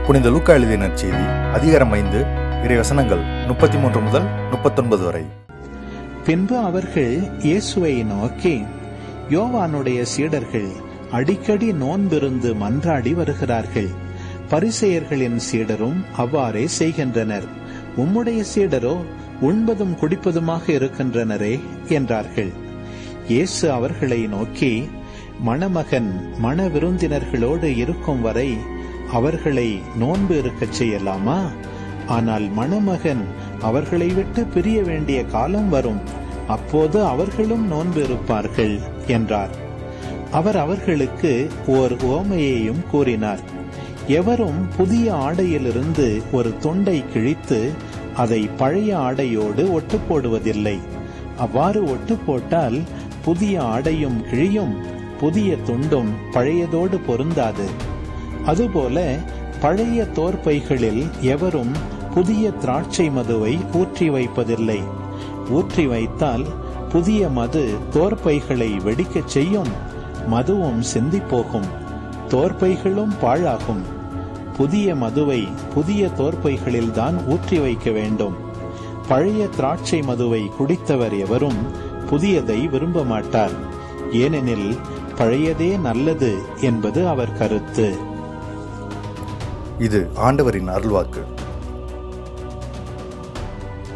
புனித லூக்கா எழுதிய நற்செய்தி அதிகாரம் ஐந்து இறைவசனங்கள் முப்பத்தி மூன்று முதல் முப்பத்தொன்பது வரை பின்பு அவர்கள் இயேசுவை நோக்கி யோவானுடைய சீடர்கள் அடிக்கடி நோன்பிருந்து மன்றாடி வருகிறார்கள் பரிசெயர்களின் சீடரும் அவ்வாறே செய்கின்றனர் உம்முடைய சீடரோ உண்பதும் குடிப்பதுமாக இருக்கின்றனரே என்றார்கள் இயேசு அவர்களை நோக்கி மணமகன் மண விருந்தினர்களோடு இருக்கும் வரை அவர்களை நோன்பு இருக்கச் செய்யலாமா ஆனால் மணமகன் அவர்களை விட்டு பிரிய வேண்டிய காலம் வரும் அப்போது அவர்களும் நோன்பு இருப்பார்கள் என்றார் அவர் அவர்களுக்கு ஓர் ஓமையையும் கூறினார் எவரும் புதிய ஆடையிலிருந்து ஒரு துண்டை கிழித்து அதை பழைய ஆடையோடு ஒட்டு போடுவதில்லை அவ்வாறு ஒட்டு போட்டால் புதிய ஆடையும் கிழியும் புதிய துண்டும் பழையதோடு பொருந்தாது அதுபோல பழைய தோற்பைகளில் எவரும் புதிய திராட்சை மதுவை ஊற்றி வைப்பதில்லை ஊற்றி வைத்தால் புதிய மது தோற்பைகளை வெடிக்கச் செய்யும் மதுவும் சிந்திப் போகும் தோற்பைகளும் பாழாகும் புதிய மதுவை புதிய தோற்பைகளில்தான் ஊற்றி வைக்க வேண்டும் பழைய திராட்சை மதுவை குடித்தவர் எவரும் புதியதை விரும்ப மாட்டார் ஏனெனில் பழையதே நல்லது என்பது அவர் கருத்து இது ஆண்டவரின் அருள்வாக்கு